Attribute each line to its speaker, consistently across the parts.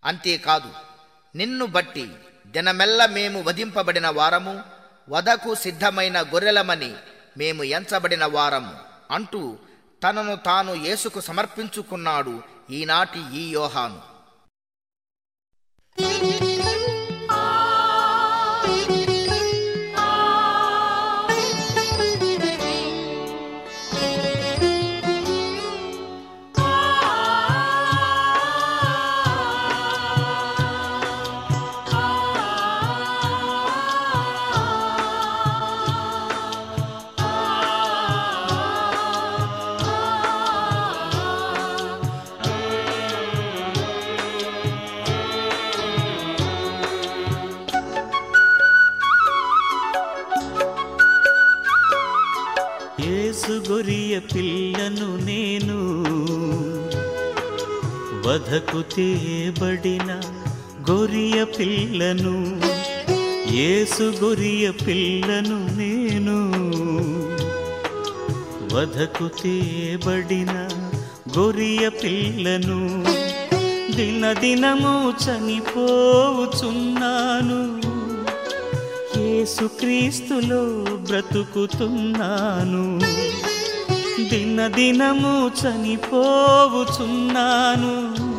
Speaker 1: అంతేకాదు నిన్ను బట్టి దినమెల్ల మేము వధింపబడిన వారము వదకు సిద్ధమైన గొర్రెలమని మేము ఎంచబడిన వారము అంటూ తనను తాను యేసుకు సమర్పించుకున్నాడు ఈనాటి ఈ యోహాను
Speaker 2: యేసు గొరియ పిల్లను నేను వధకు తేబడిన గొరియ పిల్లను యేసు గొరియ పిల్లను నేను వధకు తేబడిన గొరియ పిల్లను దినదినము చనిపోవుచున్నాను యేసుక్రీస్తులో బ్రతుకుతున్నాను దినదినము చనిపోవుచున్నాను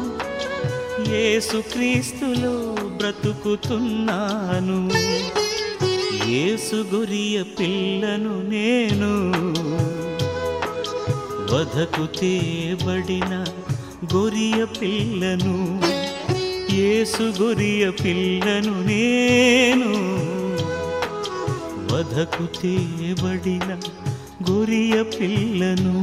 Speaker 2: యేసుక్రీస్తులో బ్రతుకుతున్నాను యేసు గొరియ పిల్లను నేను వధకు తేబడిన గొరియ పిల్లను యేసు గొరియ పిల్లను నేను వధకు తేబడిన గొరియ పిల్లను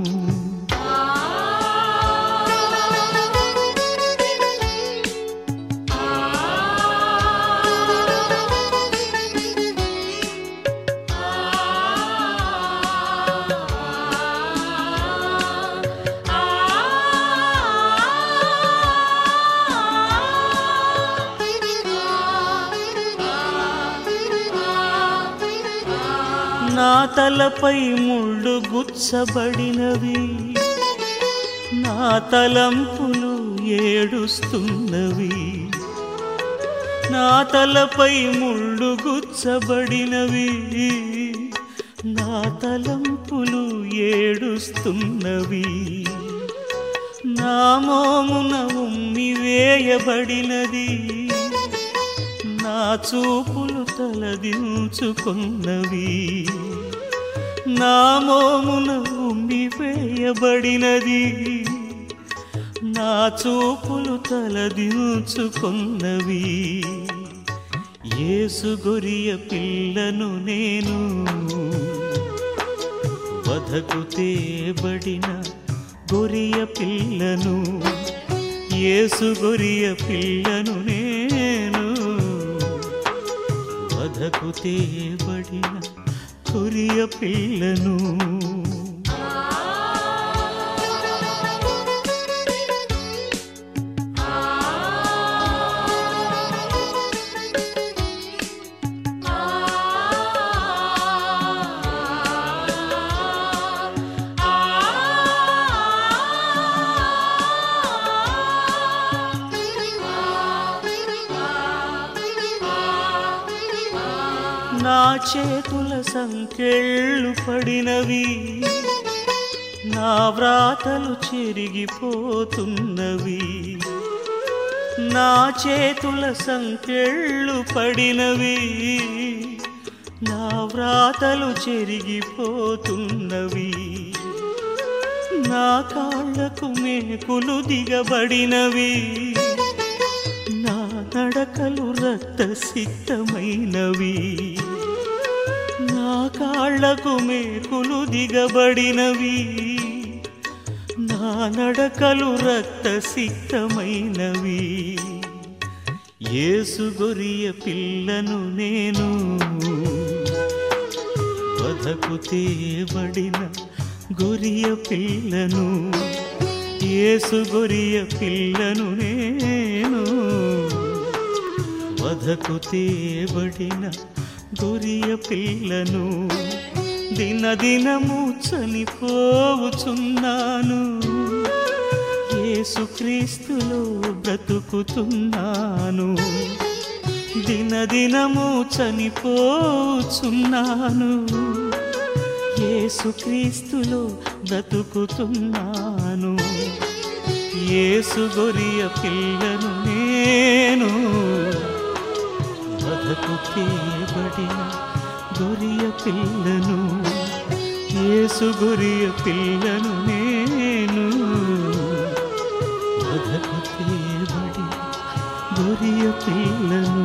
Speaker 2: నా తలపై ముళ్ళు గుచ్చబడినవి నా తలంపులు ఏడుస్తున్నవి నా తలపై ముళ్ళు గుచ్చబడినవి నా తలంపులు ఏడుస్తున్నవి నా మోమున ఉమ్మి వేయబడినది నా చూపులు తలదించుకున్నవి నా మోమున ఉమ్మి వేయబడినది నా చూపులు తలదించుకున్నవి యేసు గొరియ పిల్లను నేను వధకు తేబడిన గొరియ పిల్లను యేసు గొరియ పిల్లను నేను వధకు తేబడిన గొరియ పిల్లను నా చేతుల సంకెళ్ళు పడినవి నా వ్రాతలు చెరిగిపోతున్నవి నా చేతుల సంకెళ్ళు పడినవి నా వ్రాతలు చెరిగిపోతున్నవి నా కాళ్ళకు మేకులు దిగబడినవి నా నడకలు రక్త సిద్ధమైనవి నా కాళ్ళకు మేకులు దిగబడినవి నా నడకలు రక్త సిద్ధమైనవి యేసు గొరియ పిల్లను నేను వధకు తేబడిన గొరియ పిల్లను యేసు గొరియ పిల్లను నేను వధకు తేబడిన గొరియ పిల్లను దినదినము చనిపోవుచున్నాను యేసుక్రీస్తులో బ్రతుకుతున్నాను దినదినము చనిపోచున్నాను యేసుక్రీస్తులో బ్రతుకుతున్నాను యేసు గొరియ పిల్లను నేను వదకు తేబడిన గొరియ పిల్లను యేసు గొరియ పిల్లను నేను వదకు తేబడిన గొరియ పిల్లను